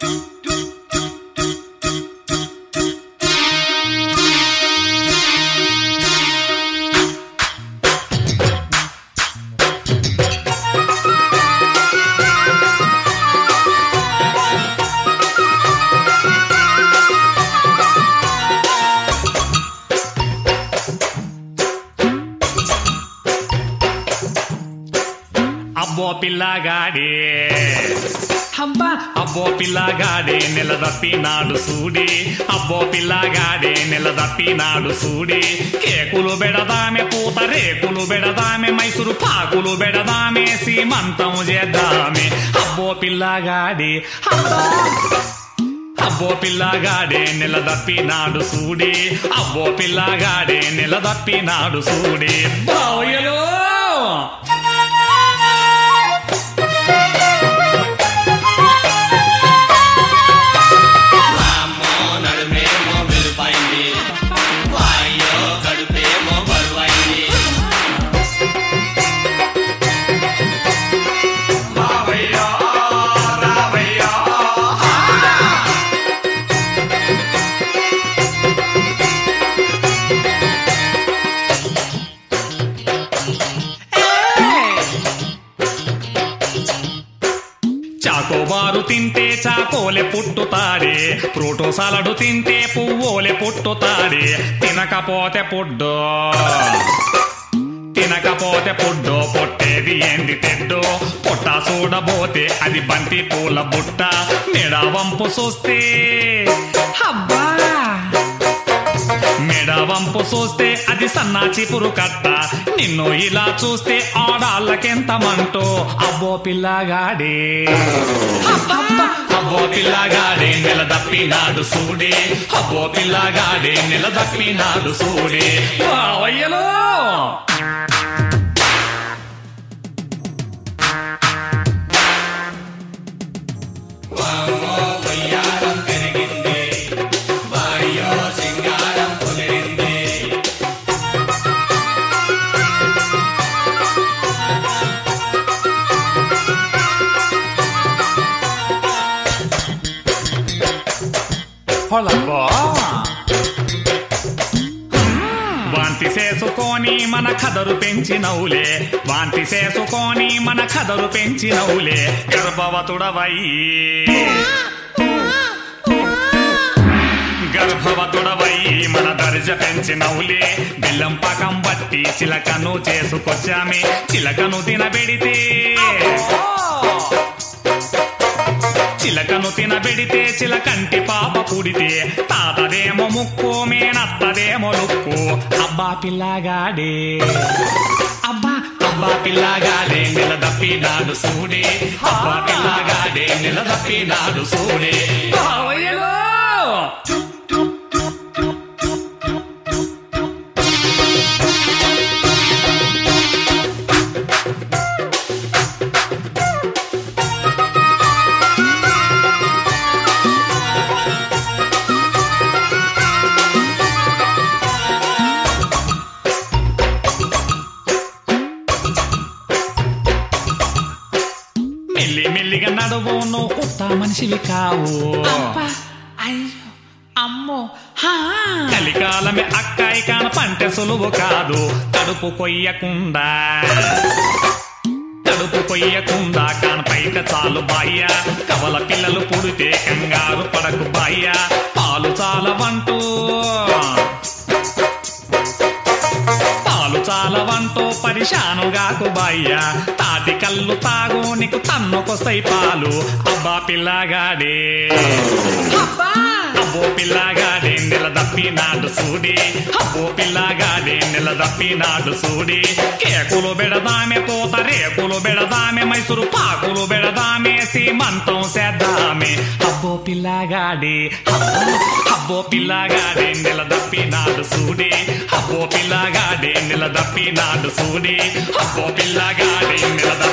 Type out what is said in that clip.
అబ్బో పిల్లగాడే అబ్బా అబ్బో పిల్లగాడే నిలదప్పినాడు సూడి అబ్బో పిల్లగాడే నిలదప్పినాడు సూడి కేకులు బెడదామె పూత రేకులు బెడదామె మైసూరు పాకులు బెడదామె సీమంతం చేద్దామె అబ్బో పిల్లగాడే అబ్బా అబ్బో పిల్లగాడే నిలదప్పినాడు సూడి అబ్బో పిల్లగాడే నిలదప్పినాడు సూడి బావయ్యలో వామ్మో నడుమేమో వెలుపైంది వాయ్యో కడుపేమో బరువైంది రావయ్యా రావయ్యా చాకోబారు తింటే చాకోలే పుట్టుతాడే ఫ్రూటో సలడు తింటే పువ్వులే పుట్టుతాడే తినకపోతే పుడ్డు తినకపోతే పుడ్డు పొట్టేది ఏంది తెడ్డు పొట్ట చూడబోతే అది బంతి పూల బుట్ట మెడ వంపు చూస్తే అబ్బా మెడ వంపు చూస్తే అది సన్నాచి పురుకట్ట నిన్ను ఇలా చూస్తే ఆడాళ్ళకెంత మంటో అబ్బో పిల్లగాడే అబ్బా అబ్బో పిల్లగాడే నిలదప్పినాడు సూడే అబ్బో పిల్లగాడే నిలదప్పినాడు సూడే వావయ్యలో వామ్మో వయ్యారం పెరిగింది వాయ్యో సింగారం కుదిరింది అబ్బా వాంతి చేసుకొని మన కదరు పెంచినవులే వాంతి చేసుకొని మన కదరు పెంచినవులే గర్భవతుడవై గర్భవతుడవై మన దర్జ పెంచినవులే బెల్లం పాకం బట్టి చిలకను చేసుకొచ్చామే చిలకను తినబెడితే చిలకను తినబెడితే చిలకంటి పాప పుడితే తాతదేమో ముక్కు మేనత్తదేమో లుక్కు అబ్బా పిల్లగాడే అబ్బా అబ్బా పిల్లగాడే నిలదప్పినాడు సూడే అబ్బా పిల్లగాడే నిలదప్పినాడు సూడే బావయ్యలో మెల్లి మెల్లిగా నడువు నువ్వు కొత్త మనిషివి కావు అబ్బా అయ్యో అమ్మో హా కలికాలమే అక్కాయి కాన పంటె సులువు కాదు కడుపు కొయ్యకుండా కడుపు కొయ్యకుండా కానపైట చాలు బాయ్య కవల పిల్లలు పుడితే కంగారు పడకు బాయ్య పాలు చాలవంటూ పాలు చాలవంటూ పరిశానుగాకు బాయ్య తాటి కళ్ళు తాగు నీకు తన్నుకొస్తాయి పాలు అబ్బా పిల్లగాడే అబ్బా అబ్బో పిల్లగాడే నిలదప్పినాడు సూడి అబ్బో పిల్లగాడే నిలదప్పినాడు సూడి కేకులు బెడదామె పోత రేకులు బెడదామె మైసూరు పాకులు బెడదామె సీమంతం చేద్దామె అబ్బో పిల్లగాడే అబ్బో అబ్బో పిల్లగాడే నిలదప్పినాడు సూడి అబ్బో పిల్లగాడే నిలదప్పినాడు సూడి అబ్బో పిల్లగాడే నిలదప్పినాడు